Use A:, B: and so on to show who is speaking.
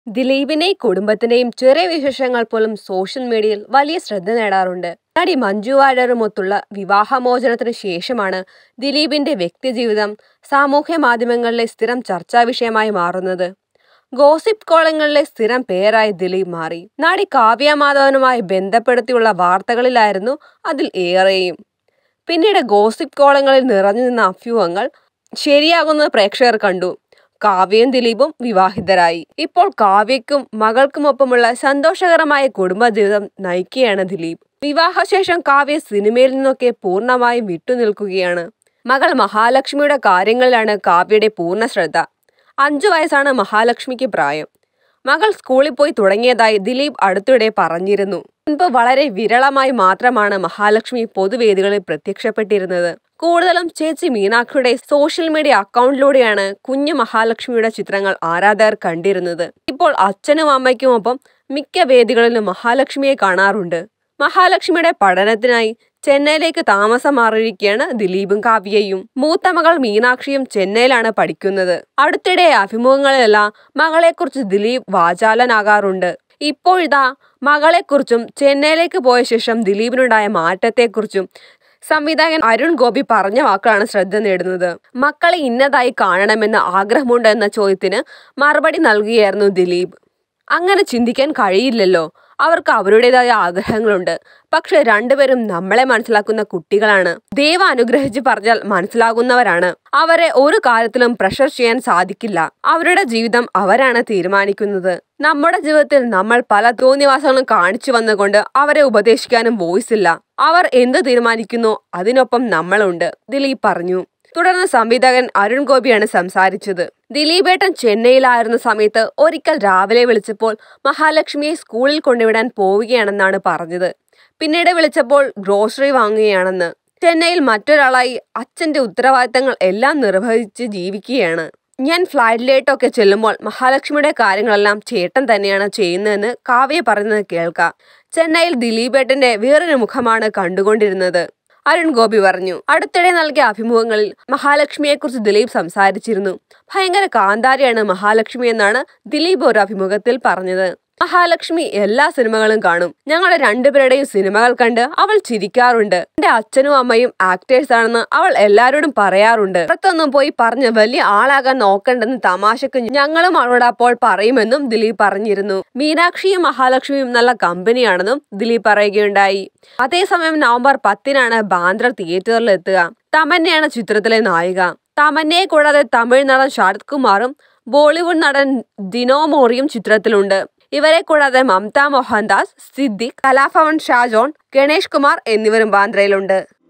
A: ദിലീപിന്റെയും കുടുംബത്തിന്റെയും ചെറിയ വിശേഷങ്ങൾ പോലും സോഷ്യൽ മീഡിയയിൽ വലിയ ശ്രദ്ധ നേടാറുണ്ട് നടി മഞ്ജു വാര്യരുമൊത്തുള്ള വിവാഹമോചനത്തിന് ശേഷമാണ് ദിലീപിന്റെ വ്യക്തിജീവിതം സാമൂഹ്യ മാധ്യമങ്ങളിലെ സ്ഥിരം ചർച്ചാ വിഷയമായി മാറുന്നത് ഗോസിപ്പ് കോളങ്ങളിലെ സ്ഥിരം പേരായി ദിലീപ് മാറി നടി കാവ്യ മാധവനുമായി ബന്ധപ്പെടുത്തിയുള്ള വാർത്തകളിലായിരുന്നു അതിൽ ഏറെയും പിന്നീട് ഗോസിപ്പ് കോളങ്ങളിൽ നിറഞ്ഞു നിന്ന അഭ്യൂഹങ്ങൾ ശരിയാകുന്നത് പ്രേക്ഷകർ കണ്ടു കാവ്യയും ദിലീപും വിവാഹിതരായി ഇപ്പോൾ കാവ്യയ്ക്കും മകൾക്കുമൊപ്പമുള്ള സന്തോഷകരമായ കുടുംബജീവിതം നയിക്കുകയാണ് ദിലീപ് വിവാഹശേഷം കാവ്യ സിനിമയിൽ നിന്നൊക്കെ പൂർണ്ണമായും വിട്ടുനിൽക്കുകയാണ് മകൾ മഹാലക്ഷ്മിയുടെ കാര്യങ്ങളിലാണ് കാവ്യയുടെ പൂർണ്ണ ശ്രദ്ധ അഞ്ചു വയസ്സാണ് മഹാലക്ഷ്മിക്ക് പ്രായം മകൾ സ്കൂളിൽ പോയി തുടങ്ങിയതായി ദിലീപ് അടുത്തിടെ പറഞ്ഞിരുന്നു മുൻപ് വളരെ വിരളമായി മാത്രമാണ് മഹാലക്ഷ്മി പൊതുവേദികളിൽ പ്രത്യക്ഷപ്പെട്ടിരുന്നത് കൂടുതലും ചേച്ചി മീനാക്ഷിയുടെ സോഷ്യൽ മീഡിയ അക്കൗണ്ടിലൂടെയാണ് കുഞ്ഞു മഹാലക്ഷ്മിയുടെ ചിത്രങ്ങൾ ആരാധകർ കണ്ടിരുന്നത് ഇപ്പോൾ അച്ഛനും അമ്മയ്ക്കുമൊപ്പം മിക്ക വേദികളിലും മഹാലക്ഷ്മിയെ കാണാറുണ്ട് മഹാലക്ഷ്മിയുടെ പഠനത്തിനായി ചെന്നൈയിലേക്ക് താമസം മാറിയിരിക്കുകയാണ് ദിലീപും കാവ്യയും മൂത്ത മകൾ മീനാക്ഷിയും ചെന്നൈയിലാണ് പഠിക്കുന്നത് അടുത്തിടെ അഭിമുഖങ്ങളിലെല്ലാം മകളെക്കുറിച്ച് ദിലീപ് വാചാലനാകാറുണ്ട് ഇപ്പോഴിതാ മകളെക്കുറിച്ചും ചെന്നൈയിലേക്ക് പോയ ശേഷം ദിലീപിനുണ്ടായ മാറ്റത്തെക്കുറിച്ചും സംവിധായകൻ അരുൺ ഗോപി പറഞ്ഞ വാക്കാണ് ശ്രദ്ധ നേടുന്നത് മക്കളെ ഇന്നതായി കാണണമെന്ന് ആഗ്രഹമുണ്ട് എന്ന ചോദ്യത്തിന് മറുപടി നൽകുകയായിരുന്നു ദിലീപ് അങ്ങനെ ചിന്തിക്കാൻ കഴിയില്ലല്ലോ അവർക്ക് അവരുടേതായ ആഗ്രഹങ്ങളുണ്ട് പക്ഷെ രണ്ടുപേരും നമ്മളെ മനസ്സിലാക്കുന്ന കുട്ടികളാണ് ദൈവ അനുഗ്രഹിച്ച് പറഞ്ഞാൽ മനസ്സിലാകുന്നവരാണ് അവരെ ഒരു കാര്യത്തിലും പ്രഷർ ചെയ്യാൻ സാധിക്കില്ല അവരുടെ ജീവിതം അവരാണ് തീരുമാനിക്കുന്നത് നമ്മുടെ ജീവിതത്തിൽ നമ്മൾ പല തോന്നിവാസങ്ങളും കാണിച്ചു വന്നുകൊണ്ട് അവരെ ഉപദേശിക്കാനും വോയിസ് ഇല്ല അവർ എന്ത് തീരുമാനിക്കുന്നു അതിനൊപ്പം നമ്മളുണ്ട് ദിലീപ് പറഞ്ഞു തുടർന്ന് സംവിധായകൻ അരുൺ ഗോപിയാണ് സംസാരിച്ചത് ദിലീപേട്ടൻ ചെന്നൈയിലായിരുന്ന സമയത്ത് ഒരിക്കൽ രാവിലെ വിളിച്ചപ്പോൾ മഹാലക്ഷ്മിയെ സ്കൂളിൽ കൊണ്ടുവിടാൻ പോവുകയാണെന്നാണ് പറഞ്ഞത് പിന്നീട് വിളിച്ചപ്പോൾ ഗ്രോസറി വാങ്ങുകയാണെന്ന് ചെന്നൈയിൽ മറ്റൊരാളായി അച്ഛന്റെ ഉത്തരവാദിത്തങ്ങൾ എല്ലാം നിർവഹിച്ച് ജീവിക്കുകയാണ് ഞാൻ ഫ്ലൈറ്റിലേട്ടൊക്കെ ചെല്ലുമ്പോൾ മഹാലക്ഷ്മിയുടെ കാര്യങ്ങളെല്ലാം ചേട്ടൻ തന്നെയാണ് ചെയ്യുന്നതെന്ന് കാവ്യ പറയുന്നത് കേൾക്കാം ചെന്നൈയിൽ ദിലീപേട്ടന്റെ വേറൊരു മുഖമാണ് കണ്ടുകൊണ്ടിരുന്നത് അരുൺ ഗോപി പറഞ്ഞു അടുത്തിടെ നൽകിയ അഭിമുഖങ്ങളിൽ മഹാലക്ഷ്മിയെക്കുറിച്ച് ദിലീപ് സംസാരിച്ചിരുന്നു ഭയങ്കര കാന്താരിയാണ് മഹാലക്ഷ്മി എന്നാണ് ദിലീപ് ഒരു അഭിമുഖത്തിൽ പറഞ്ഞത് മഹാലക്ഷ്മി എല്ലാ സിനിമകളും കാണും ഞങ്ങളുടെ രണ്ടുപേരുടെയും സിനിമകൾ കണ്ട് അവൾ ചിരിക്കാറുണ്ട് എന്റെ അച്ഛനും അമ്മയും ആക്ടേഴ്സ് ആണെന്ന് അവൾ എല്ലാവരോടും പറയാറുണ്ട് പുറത്തൊന്നും പോയി പറഞ്ഞ് വലിയ ആളാകാൻ നോക്കണ്ടെന്ന് തമാശക്ക് ഞങ്ങളും അവളോട് അപ്പോൾ പറയുമെന്നും ദിലീപ് പറഞ്ഞിരുന്നു മീനാക്ഷിയും മഹാലക്ഷ്മിയും നല്ല കമ്പനിയാണെന്നും ദിലീപ് പറയുകയുണ്ടായി അതേസമയം നവംബർ പത്തിനാണ് ബാന്ദ്ര തിയേറ്ററിൽ എത്തുക തമന്നയാണ് ചിത്രത്തിലെ നായിക തമന്നയെ കൂടാതെ തമിഴ് നടൻ ശരത് കുമാറും ബോളിവുഡ് നടൻ ദിനോ മോറിയും ചിത്രത്തിലുണ്ട് ഇവരെ കൂടാതെ മമത മോഹൻദാസ് സിദ്ദിഖ് കലാഭവൻ ഷാജോൺ ഗണേഷ് കുമാർ എന്നിവരും ബാന്ദ്രയിലുണ്ട്